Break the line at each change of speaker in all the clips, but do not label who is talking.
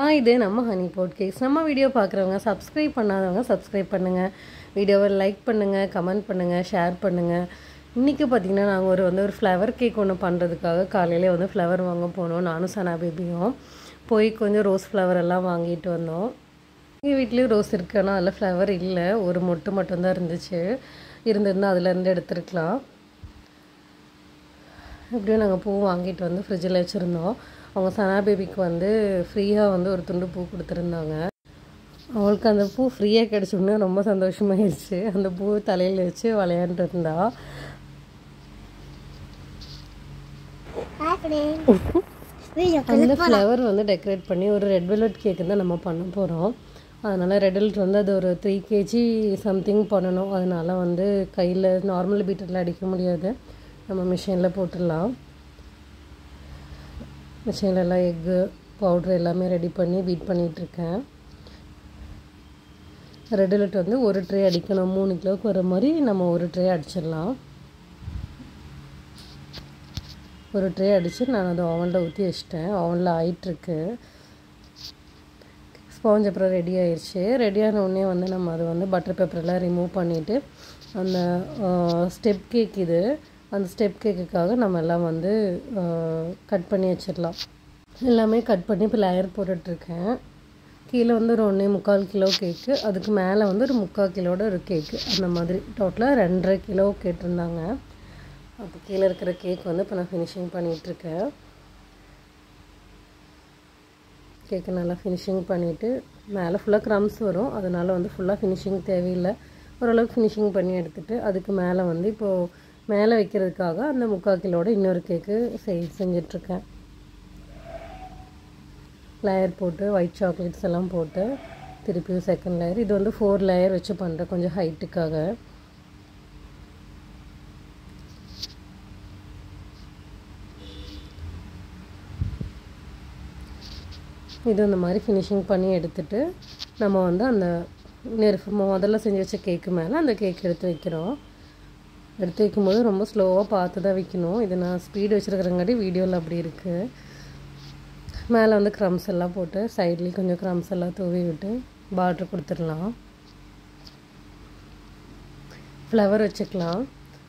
ஆ இது நம்ம Honey Pot Cakes நம்ம வீடியோ பார்க்குறவங்க சப்ஸ்கிரைப் பண்ணாதவங்க சப்ஸ்கிரைப் பண்ணுங்கள் வீடியோவை லைக் பண்ணுங்கள் கமெண்ட் பண்ணுங்கள் ஷேர் பண்ணுங்கள் இன்றைக்கி பார்த்தீங்கன்னா நாங்கள் ஒரு வந்து ஒரு ஃப்ளவர் கேக் ஒன்று பண்ணுறதுக்காக காலையிலே வந்து ஃப்ளவர் வாங்க போனோம் நானும் சனா பேபியும் போய் கொஞ்சம் ரோஸ் ஃப்ளவர் எல்லாம் வாங்கிட்டு வந்தோம் எங்கள் வீட்லேயும் ரோஸ் இருக்குது ஆனால் அதில் ஃப்ளவர் இல்லை ஒரு மொட்டு மட்டும்தான் இருந்துச்சு இருந்திருந்தால் அதுலேருந்து எடுத்துருக்கலாம் எப்படியும் நாங்கள் பூ வாங்கிட்டு வந்து ஃப்ரிட்ஜில் வச்சுருந்தோம் அவங்க சனா பேபிக்கு வந்து ஃப்ரீயாக வந்து ஒரு துண்டு பூ கொடுத்துருந்தாங்க அவளுக்கு அந்த பூ ஃப்ரீயாக கிடச்சோன்னே ரொம்ப சந்தோஷமாயிருச்சு அந்த பூ தலையில் வச்சு விளையாண்டுட்டு இருந்தா
Hi friends. Video
அந்த ஃப்ளவர் வந்து டெக்கரேட் பண்ணி ஒரு ரெட் வெல்வெட் கேக்கு தான் நம்ம பண்ண போகிறோம் அதனால் ரெட் வெல்வெட் வந்து அது ஒரு த்ரீ கேஜி சம்திங் பண்ணணும் அதனால் வந்து கையில் நார்மல் பீட்டரில் அடிக்க முடியாது நம்ம மிஷினில் போட்டுடலாம் மிஷினில் எல்லாம் எக்கு பவுட்ரு எல்லாமே ரெடி பண்ணி பீட் பண்ணிகிட்ருக்கேன் ரெட் வெல்வெட் வந்து ஒரு ட்ரே அடிக்கணும் மூணு கிலோவுக்கு வர மாதிரி நம்ம ஒரு ட்ரே அடிச்சிடலாம் ஒரு ட்ரே அடித்து நான் அதை ஓவனில் ஊற்றி வச்சிட்டேன் ஓவனில் ஆயிட்டுருக்கு ஸ்பாஞ்ச் அப்புறம் ரெடி ஆயிடுச்சு ரெடி ஆன உடனே வந்து நம்ம அதை வந்து பட்டர் பேப்பரெல்லாம் ரிமூவ் பண்ணிவிட்டு அந்த ஸ்டெப் கேக் இது அந்த ஸ்டெப் கேக்குக்காக நம்ம எல்லாம் வந்து கட் பண்ணி வச்சிடலாம் எல்லாமே கட் பண்ணி இப்போ லேயர் போட்டுட்ருக்கேன் கீழே வந்து ஒரு ஒன்றே முக்கால் கிலோ கேக்கு அதுக்கு மேலே வந்து ஒரு முக்கால் கிலோட ஒரு கேக்கு அந்த மாதிரி டோட்டலாக ரெண்டரை கிலோ கேட்டிருந்தாங்க அப்போ கீழே இருக்கிற கேக் வந்து இப்போ நான் ஃபினிஷிங் பண்ணிகிட்ருக்கேன் கேக்கு நல்லா ஃபினிஷிங் பண்ணிவிட்டு மேலே ஃபுல்லாக க்ரம்ஸ் வரும் அதனால் வந்து ஃபுல்லாக ஃபினிஷிங் தேவையில்லை ஓரளவுக்கு ஃபினிஷிங் பண்ணி எடுத்துகிட்டு அதுக்கு மேலே வந்து இப்போது மேலே வைக்கிறதுக்காக அந்த முக்கால் கிலோட இன்னொரு கேக்கு செய் செஞ்சிட்ருக்கேன் லேயர் போட்டு ஒயிட் சாக்லேட்ஸ் எல்லாம் போட்டு திருப்பி செகண்ட் லேயர் இது வந்து ஃபோர் லேயர் வச்சு பண்ணுறேன் கொஞ்சம் ஹைட்டுக்காக இது இந்த மாதிரி ஃபினிஷிங் பண்ணி எடுத்துட்டு நம்ம வந்து அந்த நெருப்பு முதல்ல செஞ்சு வச்ச கேக்கு மேலே அந்த கேக் எடுத்து வைக்கிறோம் எடுத்து வைக்கும்போது ரொம்ப ஸ்லோவாக பார்த்து தான் வைக்கணும் இது நான் ஸ்பீடு வச்சுருக்கிறங்காட்டி வீடியோவில் அப்படி இருக்குது மேலே வந்து க்ரம்ஸ் எல்லாம் போட்டு சைட்லேயும் கொஞ்சம் க்ரம்ஸ் எல்லாம் தூவி விட்டு பார்டர் கொடுத்துடலாம் ஃப்ளவர் வச்சுக்கலாம்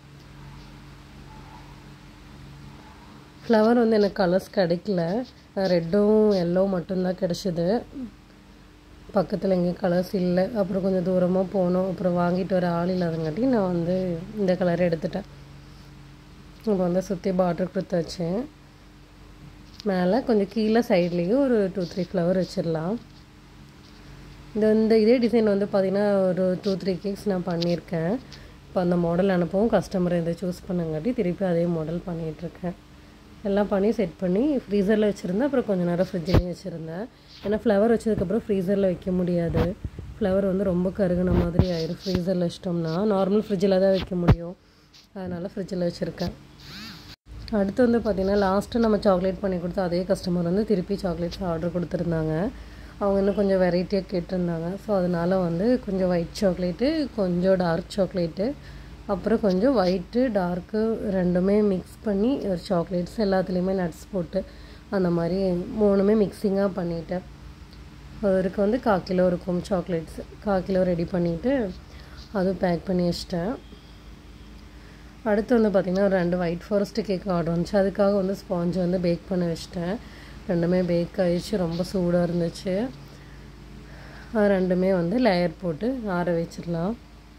ஃப்ளவர் வந்து எனக்கு கலர்ஸ் கிடைக்கல ரெட்டும் எல்லோ மட்டும்தான் கிடச்சிது பக்கத்தில் எங்கேயும் கலர்ஸ் இல்லை அப்புறம் கொஞ்சம் தூரமாக போனோம் அப்புறம் வாங்கிட்டு வர ஆள் இல்லாதங்காட்டி நான் வந்து இந்த கலர் எடுத்துட்டேன் இப்போ வந்து சுற்றி பார்டர் கொடுத்தாச்சு மேலே கொஞ்சம் கீழே சைட்லேயும் ஒரு டூ த்ரீ ஃப்ளவர் வச்சிடலாம் இந்த இந்த இதே டிசைன் வந்து பார்த்திங்கன்னா ஒரு டூ த்ரீ கேக்ஸ் நான் பண்ணியிருக்கேன் இப்போ அந்த மாடல் அனுப்பவும் கஸ்டமர் இதை சூஸ் பண்ணங்காட்டி திருப்பி அதே மாடல் பண்ணிகிட்ருக்கேன் எல்லாம் பண்ணி செட் பண்ணி ஃப்ரீசரில் வச்சுருந்தேன் அப்புறம் கொஞ்சம் நேரம் ஃப்ரிட்ஜ்லேயும் வச்சுருந்தேன் ஏன்னா ஃப்ளவர் வச்சதுக்கப்புறம் ஃப்ரீசரில் வைக்க முடியாது ஃப்ளவர் வந்து ரொம்ப கருகுன மாதிரி ஆயிடும் ஃப்ரீசரில் வச்சிட்டோம்னா நார்மல் ஃப்ரிட்ஜில் தான் வைக்க முடியும் அதனால் ஃப்ரிட்ஜில் வச்சுருக்கேன் அடுத்து வந்து பார்த்திங்கன்னா லாஸ்ட்டு நம்ம சாக்லேட் பண்ணி கொடுத்த அதே கஸ்டமர் வந்து திருப்பி சாக்லேட்ஸ் ஆர்டர் கொடுத்துருந்தாங்க அவங்க இன்னும் கொஞ்சம் வெரைட்டியாக கேட்டிருந்தாங்க ஸோ அதனால் வந்து கொஞ்சம் ஒயிட் சாக்லேட்டு கொஞ்சம் டார்க் சாக்லேட்டு அப்புறம் கொஞ்சம் ஒயிட்டு டார்க்கு ரெண்டுமே மிக்ஸ் பண்ணி ஒரு சாக்லேட்ஸ் எல்லாத்துலேயுமே நட்ஸ் போட்டு அந்த மாதிரி மூணுமே மிக்சிங்காக பண்ணிட்டேன் அவருக்கு வந்து கால் கிலோ இருக்கும் சாக்லேட்ஸ் கால் கிலோ ரெடி பண்ணிவிட்டு அதுவும் பேக் பண்ணி வச்சிட்டேன் அடுத்து வந்து பார்த்திங்கன்னா ஒரு ரெண்டு ஒயிட் ஃபாரஸ்ட் கேக் ஆர்டர் வந்துச்சு அதுக்காக வந்து ஸ்பாஞ்ச் வந்து பேக் பண்ண வச்சிட்டேன் ரெண்டுமே பேக் ஆகிடுச்சு ரொம்ப சூடாக இருந்துச்சு அது ரெண்டுமே வந்து லேயர் போட்டு ஆற வச்சிடலாம்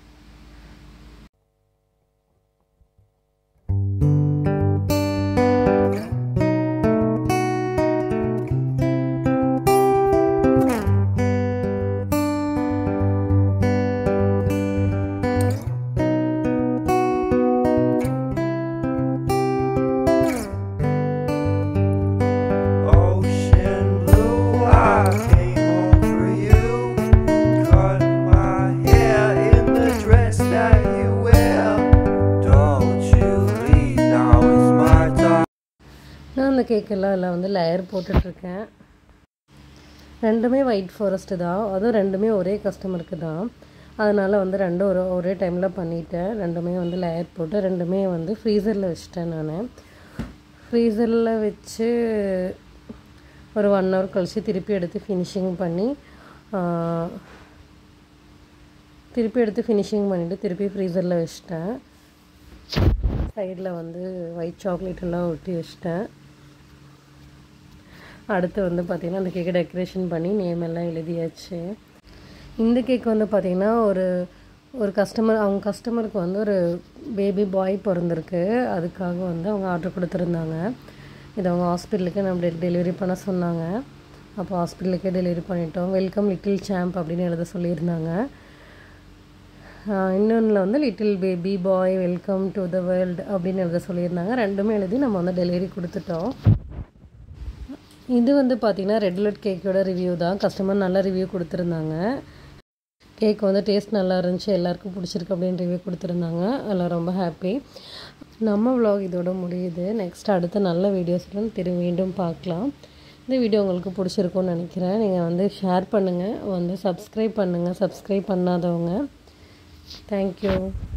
Ocean blue, I came home for you. Cut my hair in the dress that you wear. Don't you leave, now is my time.
நான் அந்த கேக்கெல்லாம் எல்லாம் வந்து லேயர் போட்டுட்ருக்கேன் ரெண்டுமே ஒயிட் ஃபாரஸ்ட்டு தான் அதுவும் ரெண்டுமே ஒரே கஸ்டமருக்கு தான் அதனால் வந்து ரெண்டும் ஒரு ஒரே டைமில் பண்ணிட்டேன் ரெண்டுமே வந்து லேயர் போட்டு ரெண்டுமே வந்து ஃப்ரீசரில் வச்சுட்டேன் நான் ஃப்ரீசரில் வச்சு ஒரு ஒன் ஹவர் கழித்து திருப்பி எடுத்து ஃபினிஷிங் பண்ணி ஆஹ், திருப்பி எடுத்து ஃபினிஷிங் பண்ணிவிட்டு திருப்பி ஃப்ரீசரில் வச்சிட்டேன் சைடில் வந்து ஒயிட் சாக்லேட் எல்லாம் ஒட்டி வச்சிட்டேன் அடுத்து வந்து பார்த்திங்கன்னா அந்த கேக்கை டெக்கரேஷன் பண்ணி நேம் எல்லாம் எழுதியாச்சு இந்த கேக் வந்து பார்த்திங்கன்னா ஒரு ஒரு கஸ்டமர் அவங்க கஸ்டமருக்கு வந்து ஒரு பேபி பாய் பிறந்திருக்கு அதுக்காக வந்து அவங்க ஆர்டர் கொடுத்துருந்தாங்க இது அவங்க ஹாஸ்பிட்டலுக்கு நம்ம டெலிவரி பண்ண சொன்னாங்க அப்போ ஹாஸ்பிட்டலுக்கே டெலிவரி பண்ணிட்டோம் வெல்கம் லிட்டில் சாம்ப் அப்படின்னு எழுத சொல்லியிருந்தாங்க இன்னொன்றில் வந்து little baby boy welcome to the world அப்படின்னு எழுத சொல்லியிருந்தாங்க ரெண்டுமே எழுதி நம்ம வந்து டெலிவரி கொடுத்துட்டோம் இது வந்து பார்த்திங்கன்னா ரெட் வெல்வெட் கேக்கோட ரிவ்யூ தான் கஸ்டமர் நல்ல ரிவ்யூ கொடுத்துருந்தாங்க கேக் வந்து டேஸ்ட் நல்லா இருந்துச்சு எல்லாருக்கும் பிடிச்சிருக்கு அப்படின்னு ரிவ்யூ கொடுத்துருந்தாங்க அதில் ரொம்ப ஹாப்பி நம்ம vlog இதோட முடியுது நெக்ஸ்ட் அடுத்த நல்ல வீடியோஸுடன் திரு மீண்டும் பார்க்கலாம் இந்த வீடியோ உங்களுக்கு பிடிச்சிருக்கும்னு நினைக்கிறேன் நீங்கள் வந்து ஷேர் பண்ணுங்கள் வந்து சப்ஸ்கிரைப் பண்ணுங்கள் சப்ஸ்கிரைப் பண்ணாதவங்க தேங்க்யூ